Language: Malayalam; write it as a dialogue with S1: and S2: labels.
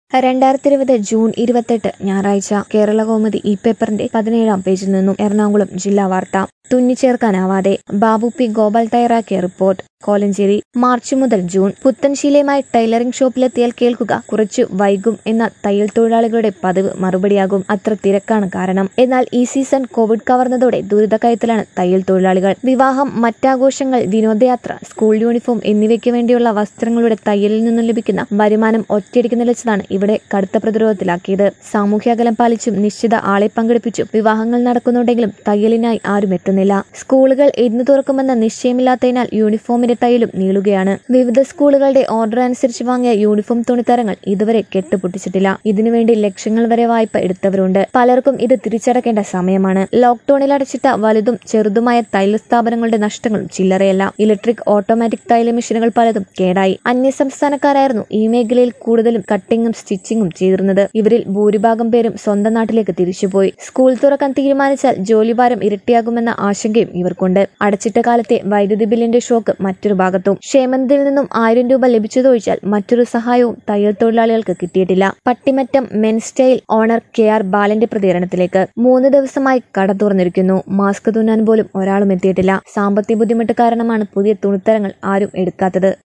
S1: രണ്ടായിരത്തി ഇരുപത് ജൂൺ ഇരുപത്തെട്ട് ഞായറാഴ്ച കേരള കൗമുദി ഈ പേപ്പറിന്റെ പതിനേഴാം പേജിൽ നിന്നും എറണാകുളം ജില്ലാ വാർത്ത തുന്നിച്ചേർക്കാനാവാതെ ബാബു പി ഗോപാൽ തയ്യാറാക്കിയ റിപ്പോർട്ട് കോലഞ്ചേരി മാർച്ച് മുതൽ ജൂൺ പുത്തൻശീലയുമായി ടൈലറിംഗ് ഷോപ്പിലെത്തിയാൽ കേൾക്കുക കുറച്ചു വൈകും എന്ന തയ്യൽ തൊഴിലാളികളുടെ പതിവ് മറുപടിയാകും അത്ര തിരക്കാണ് കാരണം എന്നാൽ ഈ സീസൺ കോവിഡ് കവർന്നതോടെ ദുരിതക്കയത്തിലാണ് തയ്യൽ തൊഴിലാളികൾ വിവാഹം മറ്റാഘോഷങ്ങൾ വിനോദയാത്ര സ്കൂൾ യൂണിഫോം എന്നിവയ്ക്ക് വേണ്ടിയുള്ള വസ്ത്രങ്ങളുടെ തയ്യലിൽ നിന്നും ലഭിക്കുന്ന വരുമാനം ഒറ്റയടിക്ക് നിലച്ചതാണ് ഇവിടെ കടുത്ത പ്രതിരോധത്തിലാക്കിയത് സാമൂഹ്യ പാലിച്ചും നിശ്ചിത ആളെ പങ്കെടുപ്പിച്ചും വിവാഹങ്ങൾ നടക്കുന്നുണ്ടെങ്കിലും തയ്യലിനായി ആരും എത്തുന്നില്ല സ്കൂളുകൾ എന്ന് തുറക്കുമെന്ന നിശ്ചയമില്ലാത്തതിനാൽ യൂണിഫോമിന്റെ തയ്യലും നീളുകയാണ് വിവിധ സ്കൂളുകളുടെ ഓർഡർ അനുസരിച്ച് വാങ്ങിയ യൂണിഫോം തുണിത്തരങ്ങൾ ഇതുവരെ കെട്ടുപൊട്ടിച്ചിട്ടില്ല ഇതിനുവേണ്ടി ലക്ഷങ്ങൾ വരെ വായ്പ എടുത്തവരുണ്ട് പലർക്കും ഇത് തിരിച്ചടക്കേണ്ട സമയമാണ് ലോക്ഡൌണിൽ അടച്ചിട്ട വലുതും ചെറുതുമായ തയ്യൽ സ്ഥാപനങ്ങളുടെ നഷ്ടങ്ങളും ചില്ലറയല്ല ഇലക്ട്രിക് ഓട്ടോമാറ്റിക് തയ്യൽ മെഷീനുകൾ പലതും കേടായി അന്യസംസ്ഥാനക്കാരായിരുന്നു ഈ മേഖലയിൽ കൂടുതലും കട്ടിങ്ങും സ്റ്റിച്ചിങ്ങും ചെയ്തിരുന്നത് ഇവരിൽ ഭൂരിഭാഗം പേരും സ്വന്തം നാട്ടിലേക്ക് തിരിച്ചുപോയി സ്കൂൾ തുറക്കാൻ തീരുമാനിച്ചാൽ ജോലിഭാരം ഇരട്ടിയാകുമെന്ന ആശങ്കയും ഇവർക്കുണ്ട് അടച്ചിട്ട കാലത്തെ വൈദ്യുതി ബില്ലിന്റെ ഷോക്ക് മറ്റൊരു ഭാഗത്തും ക്ഷേമനിധിയിൽ നിന്നും ആയിരം രൂപ ലഭിച്ചതൊഴിച്ചാൽ മറ്റൊരു സഹായവും തയ്യൽ തൊഴിലാളികൾക്ക് കിട്ടിയിട്ടില്ല Pattimattam men style owner K R ബാലന്റെ പ്രതികരണത്തിലേക്ക് മൂന്ന് ദിവസമായി കട തുറന്നിരിക്കുന്നു മാസ്ക് തുന്നാൻ പോലും ഒരാളും എത്തിയിട്ടില്ല സാമ്പത്തിക ബുദ്ധിമുട്ട് കാരണമാണ് പുതിയ തുണിത്തരങ്ങൾ ആരും എടുക്കാത്തത്